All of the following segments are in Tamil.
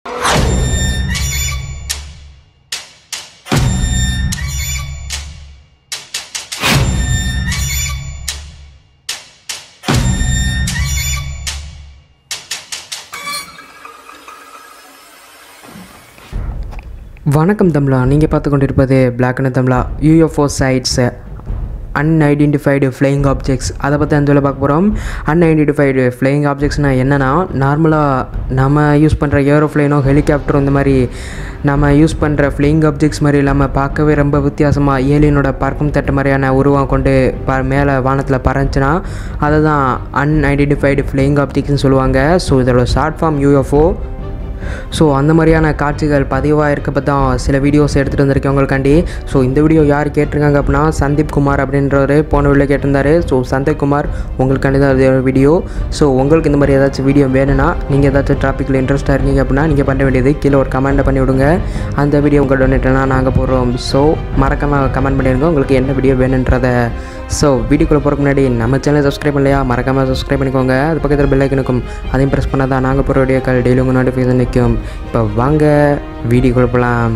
வணக்கம் தமிழா நீங்கள் பார்த்து கொண்டிருப்பது black and Tamizha UFO sites unidentified flying objects அதை பற்றி அந்த வேலை பார்க்க போகிறோம் அன்ஐடென்டிஃபைடு ஃப்ளையிங் ஆப்ஜெக்ட்ஸ்னால் என்னென்னா நார்மலாக நம்ம யூஸ் பண்ணுற ஏரோஃப்ளைனோ ஹெலிகாப்டரோ இந்த மாதிரி நம்ம யூஸ் பண்ணுற ஃப்ளையிங் ஆப்ஜெக்ட்ஸ் மாதிரி இல்லாமல் பார்க்கவே ரொம்ப வித்தியாசமாக ஏலியனோட பறக்கும் தட்டு மாதிரியான உருவம் கொண்டு ப மேலே வானத்தில் பறந்துச்சுன்னா அதை தான் அன்ஐடென்டிஃபைடு ஃப்ளையிங் ஆப்ஜெக்ட்ஸ்னு சொல்லுவாங்க ஸோ இதோட ஷார்ட் ஃபார்ம் யூஎஃப்ஓ ஸோ அந்த மாதிரியான காட்சிகள் பதிவாக இருக்கப்போ தான் சில வீடியோஸ் எடுத்துகிட்டு வந்திருக்கேன் உங்களுக்காண்டி ஸோ இந்த வீடியோ யார் கேட்டிருக்காங்க அப்படின்னா சந்தீப் குமார் அப்படின்றவர் போன வீடியோ கேட்டிருந்தாரு ஸோ சந்தீப் குமார் உங்களுக்காண்டி தான் இது வீடியோ ஸோ உங்களுக்கு இந்த மாதிரி ஏதாச்சும் வீடியோ வேணும்னா நீங்கள் ஏதாச்சும் டாப்பிக்கில் இன்ட்ரெஸ்ட்டாக இருக்கீங்க அப்படின்னா நீங்கள் பண்ண வேண்டியது கீழே ஒரு கமெண்ட்டை பண்ணி விடுங்க அந்த வீடியோ உங்கள் டொனேட்லாம் நாங்கள் போடுறோம் ஸோ மறக்காமல் கமெண்ட் பண்ணிடுங்க உங்களுக்கு என்ன வீடியோ வேணுன்றதை ஸோ வீடியோக்குள்ளே போகிறக்கு முன்னாடி நம்ம சேனலை சப்ஸ்கிரைப் பண்ணலையா மறக்காமல் சப்ஸ்கிரைப் பண்ணிக்கோங்க அது பக்கத்தில் பெல் ஐக்கனுக்கும் அதையும் ப்ரெஸ் பண்ணால் தான் நாங்கள் போகிற வீடியோக்கள் டெய்லி உங்கள் நோட்டிஃபிகேஷன் நிற்கும் இப்போ வாங்க வீடியோக்குள்ளே போகலாம்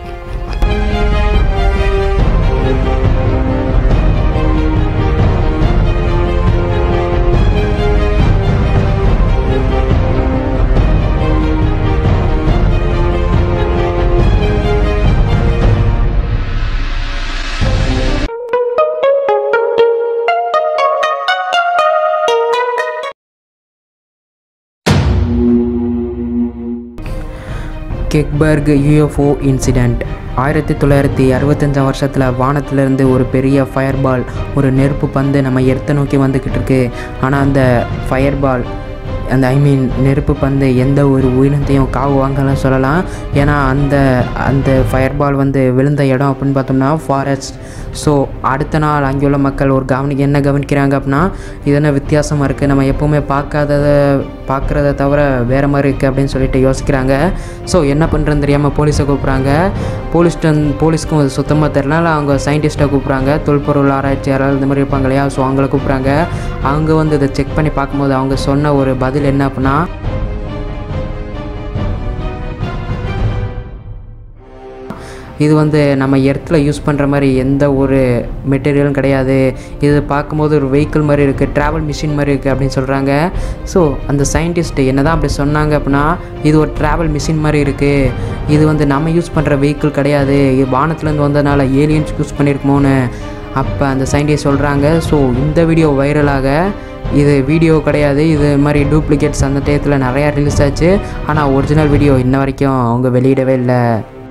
கெக்பர்க் யூஎஃப்ஓ இன்சிடெண்ட் ஆயிரத்தி தொள்ளாயிரத்தி அறுபத்தஞ்சாம் வருஷத்தில் வானத்திலிருந்து ஒரு பெரிய ஃபயர் பால் ஒரு நெருப்பு பந்து நம்ம எர்த்தை நோக்கி வந்துக்கிட்டு இருக்கு ஆனால் அந்த ஃபயர் பால் அந்த ஐ மீன் நெருப்பு பந்து எந்த ஒரு உயிரினத்தையும் காவு வாங்கலாம் சொல்லலாம் ஏன்னா அந்த அந்த ஃபயர் பால் வந்து விழுந்த இடம் அப்படின்னு பார்த்தோம்னா ஃபாரஸ்ட் ஸோ அடுத்த நாள் அங்கே உள்ள மக்கள் ஒரு கவனிக்க என்ன கவனிக்கிறாங்க அப்படின்னா இது என்ன வித்தியாசமாக இருக்குது நம்ம எப்போவுமே பார்க்காததை பார்க்குறத தவிர வேறு மாதிரி இருக்குது அப்படின்னு சொல்லிட்டு யோசிக்கிறாங்க ஸோ என்ன பண்ணுறதுன்னு தெரியாமல் போலீஸை கூப்பிட்றாங்க போலீஸ்ட்டு போலீஸ்க்கும் அது சுத்தமாக தெரிலனால அவங்க சயின்டிஸ்ட்டை கூப்பிட்றாங்க தொல்பொருள் ஆராய்ச்சியாளர் இந்த மாதிரி இருப்பாங்க இல்லையா ஸோ அவங்கள கூப்பிட்றாங்க அவங்க வந்து இதை செக் பண்ணி பார்க்கும்போது அவங்க சொன்ன ஒரு பதில் என்ன அப்படின்னா இது வந்து நம்ம எர்த்தில் யூஸ் பண்ணுற மாதிரி எந்த ஒரு மெட்டீரியலும் கிடையாது இது பார்க்கும்போது ஒரு வெஹிக்கிள் மாதிரி இருக்குது ட்ராவல் மிஷின் மாதிரி இருக்குது அப்படின்னு சொல்கிறாங்க ஸோ அந்த சயின்டிஸ்ட்டு என்ன தான் அப்படி சொன்னாங்க அப்படின்னா இது ஒரு ட்ராவல் மிஷின் மாதிரி இருக்குது இது வந்து நம்ம யூஸ் பண்ணுற வெஹிக்கிள் கிடையாது இது வானத்துலேருந்து வந்ததுனால ஏலியன்ஸ் யூஸ் பண்ணியிருக்குமோன்னு அப்போ அந்த சயின்டிஸ்ட் சொல்கிறாங்க ஸோ இந்த வீடியோ வைரலாக இது வீடியோ கிடையாது இது மாதிரி டூப்ளிகேட்ஸ் அந்த டயத்தில் நிறையா ரிலீஸ் ஆச்சு ஆனால் ஒரிஜினல் வீடியோ இன்ன வரைக்கும் அவங்க வெளியிடவே இல்லை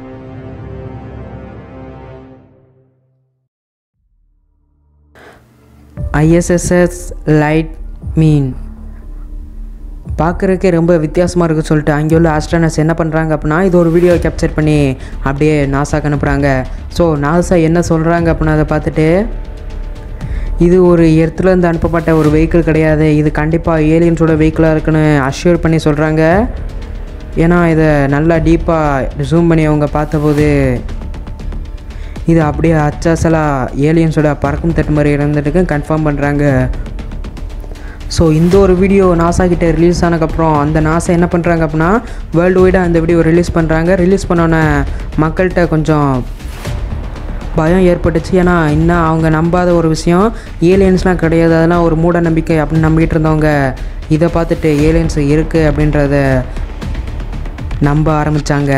ஐஎஸ்எஸ்எஸ் லைட் மீன் பார்க்குறதுக்கே ரொம்ப வித்தியாசமாக இருக்குன்னு சொல்லிட்டு அங்கே உள்ள ஆஸ்ட்ரானஸ் என்ன பண்ணுறாங்க அப்படின்னா இது ஒரு வீடியோ கேப்சர் பண்ணி அப்படியே நாசாக்கு அனுப்புகிறாங்க ஸோ நாசா என்ன சொல்கிறாங்க அப்படின்னா அதை பார்த்துட்டு இது ஒரு எர்த்துலேருந்து அனுப்பப்பட்ட ஒரு வெஹிக்கிள் கிடையாது இது கண்டிப்பாக ஏலியன்ஸோட வெஹிக்கிளாக இருக்குன்னு அஷ்யூர் பண்ணி சொல்கிறாங்க ஏன்னா இதை நல்லா டீப்பாக ஜூம் பண்ணி அவங்க பார்த்தபோது இது அப்படியே அச்சாசலாக ஏலியன்ஸோட பறக்கும் தட்டு மாதிரி இருந்துட்டு கன்ஃபார்ம் பண்ணுறாங்க ஸோ இந்த ஒரு வீடியோ நாசா கிட்டே ரிலீஸ் ஆனதுக்கப்புறம் அந்த நாசா என்ன பண்ணுறாங்க அப்படின்னா வேர்ல்டு வைடாக அந்த வீடியோ ரிலீஸ் பண்ணுறாங்க ரிலீஸ் பண்ணோன்னே மக்கள்கிட்ட கொஞ்சம் பயம் ஏற்பட்டுச்சு ஏன்னா இன்னும் அவங்க நம்பாத ஒரு விஷயம் ஏலியன்ஸ்லாம் கிடையாது அதெல்லாம் ஒரு மூட நம்பிக்கை அப்படின்னு நம்பிக்கிட்டு இருந்தவங்க இதை பார்த்துட்டு ஏலியன்ஸ் இருக்குது அப்படின்றத நம்ப ஆரம்பித்தாங்க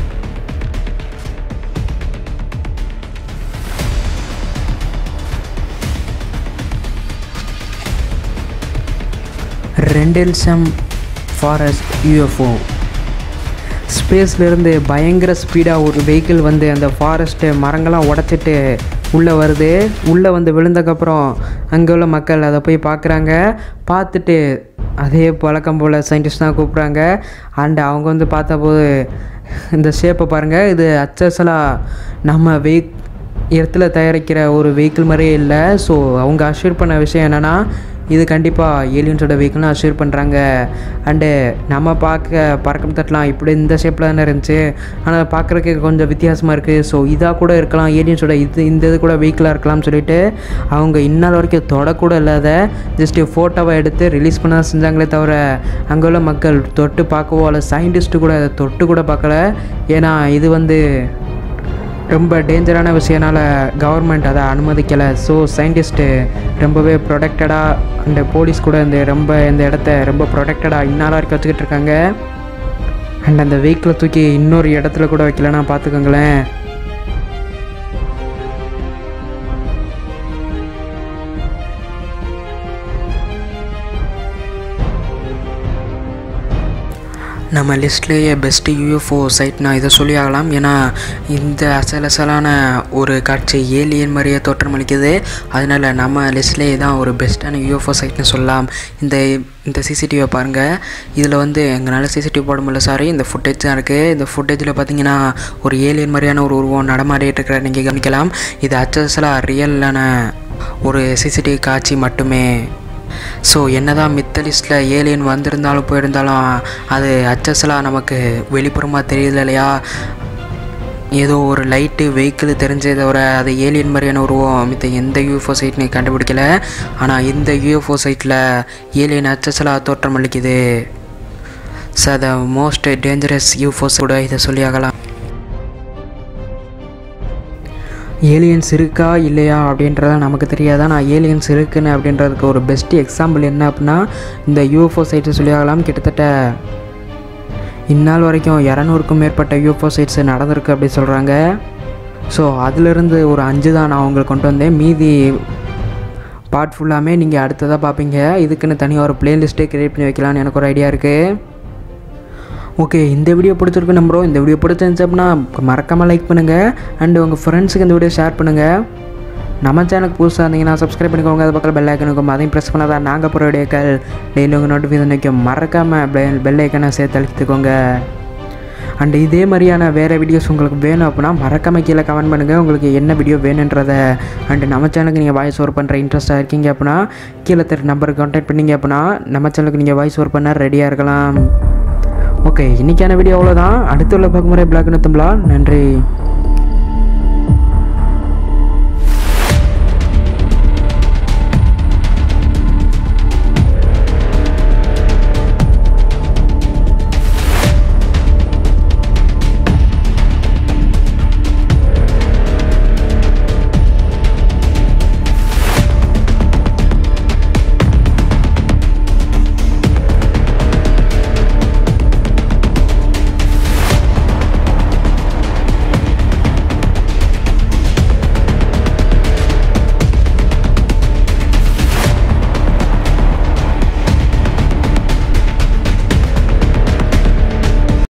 ரெண்டெல்சம் ஃபாரஸ்ட் யூஎஃப்ஓ ஸ்பேஸ்லேருந்து பயங்கர ஸ்பீடாக ஒரு வெஹிக்கிள் வந்து அந்த ஃபாரஸ்ட்டு மரங்கள்லாம் உடச்சிட்டு உள்ளே வருது உள்ளே வந்து விழுந்ததுக்கப்புறம் அங்கே உள்ள மக்கள் அதை போய் பார்க்குறாங்க பார்த்துட்டு அதே பழக்கம் போல் சயின்டிஸ்ட் தான் கூப்பிட்றாங்க அண்ட் அவங்க வந்து பார்த்தபோது இந்த ஷேப்பை பாருங்கள் இது அச்சசலாக நம்ம வெஹிக் இடத்துல தயாரிக்கிற ஒரு வெஹிக்கிள் மாதிரியே இல்லை ஸோ அவங்க அஷ்யூர் பண்ண விஷயம் என்னென்னா இது கண்டிப்பாக ஏலியன்ஸோட வெஹிக்கிள்னு அஷ்யூர் பண்ணுறாங்க அண்டு நம்ம பார்க்க பறக்கும் தட்டலாம் இப்படி இந்த ஷேப்பில் தானே இருந்துச்சு ஆனால் பார்க்குறதுக்கு கொஞ்சம் வித்தியாசமாக இருக்குது ஸோ இதாக கூட இருக்கலாம் ஏலியன்ஸோட இது இந்த இது கூட வெஹிக்கிளாக இருக்கலாம்னு சொல்லிட்டு அவங்க இந்நாள் வரைக்கும் தொடக்கூட இல்லாத ஜஸ்ட்டு ஃபோட்டோவை எடுத்து ரிலீஸ் பண்ண தான் செஞ்சாங்களே தவிர அங்கே உள்ள மக்கள் தொட்டு பார்க்கவோ அல்ல சயின்டிஸ்ட்டு கூட அதை தொட்டு கூட பார்க்கல ஏன்னா இது வந்து ரொம்ப டேஞ்சரான விஷயனால கவர்மெண்ட் அதை அனுமதிக்கலை ஸோ சயின்டிஸ்ட்டு ரொம்பவே ப்ரொடெக்டடாக அந்த போலீஸ் கூட இந்த ரொம்ப இந்த இடத்த ரொம்ப ப்ரொடெக்டடாக இந்நாள் வரைக்கும் வச்சுக்கிட்டு இருக்காங்க அண்ட் அந்த வெஹிக்கிளை தூக்கி இன்னொரு இடத்துல கூட வைக்கலன்னா பார்த்துக்கோங்களேன் நம்ம லிஸ்ட்லேயே பெஸ்ட்டு யூஎஃப்ஓ சைட் நான் இதை சொல்லி ஆகலாம் ஏன்னா இந்த அசல் அசலான ஒரு காட்சி ஏலியன் மாதிரியே தோற்றமளிக்குது அதனால் நம்ம லிஸ்ட்லேயே தான் ஒரு பெஸ்ட்டான யூஎஃப்ஓ சைட்னு சொல்லலாம் இந்த இந்த சிசிடிவியை பாருங்கள் இதில் வந்து எங்களால் சிசிடிவி போட முடியல சாரி இந்த ஃபுட்டேஜ் தான் இருக்குது இந்த ஃபுட்டேஜில் பார்த்தீங்கன்னா ஒரு ஏலியன் மாதிரியான ஒரு உருவம் நடமாடிட்டு இருக்கிற நீங்கள் கவனிக்கலாம் இது அச்சசலாக ரியலான ஒரு சிசிடிவி காட்சி மட்டுமே ஸோ என்னதான் மித்த லிஸ்ட்டில் ஏலியன் வந்திருந்தாலும் போயிருந்தாலும் அது அச்சசலாக நமக்கு வெளிப்புறமாக தெரியல இல்லையா ஏதோ ஒரு லைட்டு வெஹிக்கிள் தெரிஞ்சதை தவிர அது ஏலியன் மாதிரியான உருவம் மித்த எந்த யூஎஃப்ஓ சைட்னு கண்டுபிடிக்கல ஆனால் இந்த யூஎஃப்ஓ சைட்டில் ஏலியன் அச்சசலாக தோற்றம் அளிக்குது so the most dangerous UFOs கூட இதை சொல்லியாகலாம் ஏலியன்ஸ் இருக்கா இல்லையா அப்படின்றத நமக்கு தெரியாதா நான் ஏலியன்ஸ் இருக்குன்னு அப்படின்றதுக்கு ஒரு பெஸ்ட் எக்ஸாம்பிள் என்ன அப்படின்னா இந்த யூஎஃப்ஓ சைட்ஸை சொல்லியாகலாம் கிட்டத்தட்ட இந்நாள் வரைக்கும் இரநூறுக்கும் மேற்பட்ட யூஎஃப்ஓ சைட்ஸ் நடந்திருக்கு அப்படி சொல்கிறாங்க ஸோ அதிலிருந்து ஒரு அஞ்சு தான் நான் உங்களுக்கு கொண்டு வந்தேன் மீதி பார்ட் ஃபுல்லாமே நீங்கள் அடுத்ததாக பார்ப்பீங்க இதுக்குன்னு தனியாக ஒரு பிளேலிஸ்ட்டே க்ரியேட் பண்ணி வைக்கலான்னு எனக்கு ஒரு ஐடியா இருக்குது ஓகே இந்த வீடியோ பிடிச்சிருக்கு நம்புறோம் இந்த வீடியோ பிடிச்சிருந்துச்சு அப்படின்னா மறக்காமல் லைக் பண்ணுங்கள் அண்டு உங்கள் ஃப்ரெண்ட்ஸுக்கு இந்த வீடியோ ஷேர் பண்ணுங்கள் நம்ம சேனலுக்கு புதுசாக இருந்தீங்கன்னா சப்ஸ்கிரைப் பண்ணிக்கோங்க அது பக்கத்தில் பெல் ஐக்கன் இருக்கும் அதையும் ப்ரெஸ் பண்ணாதான் நாங்கள் போகிற வீடியோக்கள் டெய்லி உங்கள் நோட்டிஃபிகேஷன் வைக்கும் மறக்காமல் பெல் பெல் ஐக்கனை சேர்த்து அழுத்திக்கோங்க அண்ட் இதே மாதிரியான வேறு வீடியோஸ் உங்களுக்கு வேணும் அப்படின்னா மறக்காமல் கீழே கமெண்ட் பண்ணுங்கள் உங்களுக்கு என்ன வீடியோ வேணுன்றதை அண்டு நம்ம சேனலுக்கு நீங்கள் வாய்ஸ் ஓவர் பண்ணுற இன்ட்ரெஸ்ட்டாக இருக்கீங்க அப்படின்னா கீழே தெரு நம்பருக்கு கான்டாக்ட் பண்ணீங்க அப்படின்னா நம்ம சேனலுக்கு நீங்கள் வாய்ஸ் ஓவர் பண்ண ரெடியாக இருக்கலாம் ஓகே இன்றைக்கான வீடியோ அவ்வளோதான் அடுத்துள்ள பார்க்குமுறை பிளாக் நத்தம்லா நன்றி